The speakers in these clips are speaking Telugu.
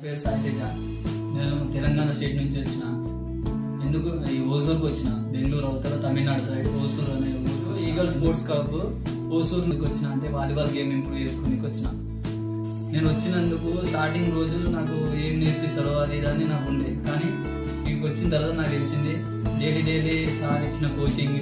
పేరు సాయితేజ నేను తెలంగాణ స్టేట్ నుంచి వచ్చిన ఎందుకు ఈ ఓసూరుకి వచ్చిన బెంగళూరు అవతల తమిళనాడు సైడ్ ఓసూరు అనే ఊరు ఈగల్ స్పోర్ట్స్ కప్ ఓసూరు నుంచి వచ్చిన అంటే వాలీబాల్ గేమ్ ఇంప్రూవ్ చేసుకుని వచ్చిన నేను వచ్చినందుకు స్టార్టింగ్ రోజులు నాకు ఏం నేర్పిస్తారో అది ఇది అని నాకు ఉండే కానీ ఇక్కడికి వచ్చిన తర్వాత నాకు తెలిసింది డైలీ డైలీ సార్ ఇచ్చిన కోచింగ్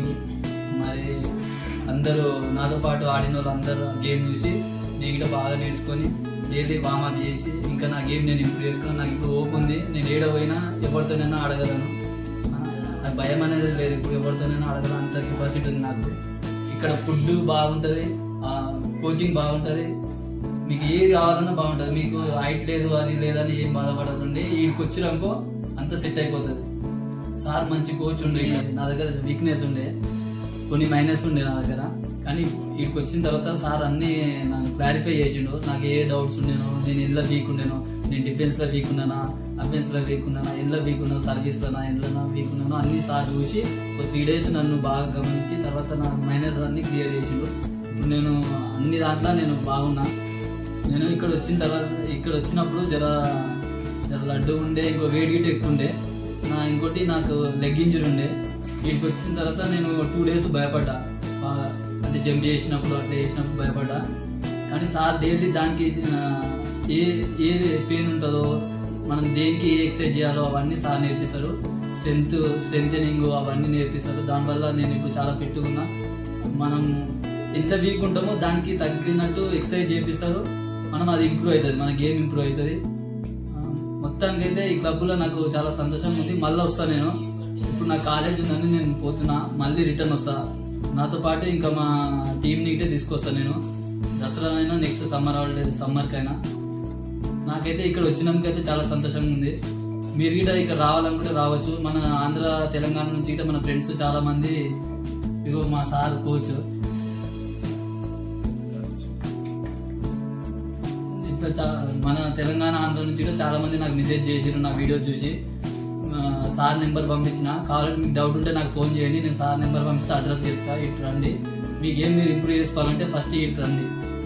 మరి అందరూ నాతో పాటు ఆడిన వాళ్ళు అందరూ గేమ్ చూసి నేను కూడా బాగా నేర్చుకొని డైలీ వామప్ చేసి ఇంకా నా గేమ్ నేను ఇంప్రూవ్ చేసుకుని నాకు ఇప్పుడు ఓపు ఉంది నేను ఏడ పోయినా ఎవరితోనైనా ఆడగలను ఆ, నాకు భయం అనేది లేదు ఇప్పుడు ఎవరితోనైనా ఆడగలను అంత కెపాసిటీ ఉంది నాకు ఇక్కడ ఫుడ్ బాగుంటుంది కోచింగ్ బాగుంటుంది మీకు ఏది కావాలన్నా బాగుంటుంది మీకు హైట్ లేదు అది లేదని ఏం బాధపడకండి వీడికి వచ్చినాకో అంత సెట్ అయిపోతుంది సార్ మంచి కోచ్ ఉండే ఇక్కడ. నా దగ్గర వీక్నెస్ ఉండే కొన్ని మైనస్ ఉండే నా దగ్గర కానీ వీడికి వచ్చిన తర్వాత సార్ అన్ని నాకు క్లారిఫై చేసిండు నాకు ఏ డౌట్స్ ఉండేనో నేను ఎలా వీక్ ఉండేనో నేను డిఫెన్స్ లో వీక్ ఉన్నానా అఫెన్స్ లో వీక్ ఉన్నానా ఎలా వీక్ ఉన్నా సర్వీస్ లో ఎలా వీక్ ఉన్నానో అన్ని సార్ చూసి ఒక త్రీ డేస్ నన్ను బాగా గమనించి తర్వాత నా మైనస్ అన్ని క్లియర్ చేసిండు ఇప్పుడు నేను అన్ని దాంట్లో నేను బాగున్నా నేను ఇక్కడ వచ్చిన తర్వాత ఇక్కడ వచ్చినప్పుడు జర జర లడ్డు ఉండే ఇంకో వేడి గిట్ ఎక్కువ ఉండే నా ఇంకోటి నాకు లెగ్ ఇంజరీ ఉండే వీటికి వచ్చిన తర్వాత నేను టూ డేస్ భయపడ్డా బాగా అంటే జంప్ చేసినప్పుడు అట్లా చేసినప్పుడు భయపడ్డా కానీ సార్ డైలీ దానికి ఆ, ఏ ఏ పెయిన్ ఉంటుందో మనం దేనికి ఏ ఎక్సర్సైజ్ చేయాలో అవన్నీ సార్ నేర్పిస్తారు స్ట్రెంత్ స్ట్రెంగ్ అవన్నీ నేర్పిస్తారు దానివల్ల నేను ఇప్పుడు చాలా ఫిట్ ఉన్నా మనం ఎంత వీక్ ఉంటామో దానికి తగ్గినట్టు ఎక్సర్సైజ్ చేపిస్తారు మనం అది ఇంప్రూవ్ అవుతుంది మన గేమ్ ఇంప్రూవ్ అవుతుంది ఆ, మొత్తానికి అయితే ఈ క్లబ్లో నాకు చాలా సంతోషంగా ఉంది మళ్ళీ వస్తా నేను ఇప్పుడు నా కాలేజ్ ఉందని నేను పోతున్నా మళ్ళీ రిటర్న్ వస్తా నాతో పాటు ఇంకా మా టీంని ఇటే తీసుకొస్తా నేను దసరా అయినా నెక్స్ట్ సమ్మర్ హాలిడే సమ్మర్కైనా నాకైతే ఇక్కడ వచ్చినందుకైతే చాలా సంతోషంగా ఉంది మీరు గిట్ట ఇక్కడ రావాలనుకుంటే రావచ్చు మన ఆంధ్ర తెలంగాణ నుంచి గిట్ట మన ఫ్రెండ్స్ చాలా మంది ఇగో మా సార్ కోచ్ ఇట్లా చా- మన తెలంగాణ ఆంధ్ర నుంచి కూడా చాలా మంది నాకు మెసేజ్ చేసిరు నా వీడియో చూసి ఆ, సార్ నెంబర్ పంపించిన కావాలంటే మీకు డౌట్ ఉంటే నాకు ఫోన్ చేయండి నేను సార్ నెంబర్ పంపిస్తే అడ్రస్ చెప్తా ఇటు రండి మీ గేమ్ మీరు ఇంప్రూవ్ చేసుకోవాలంటే ఫస్ట్ ఇటు రండి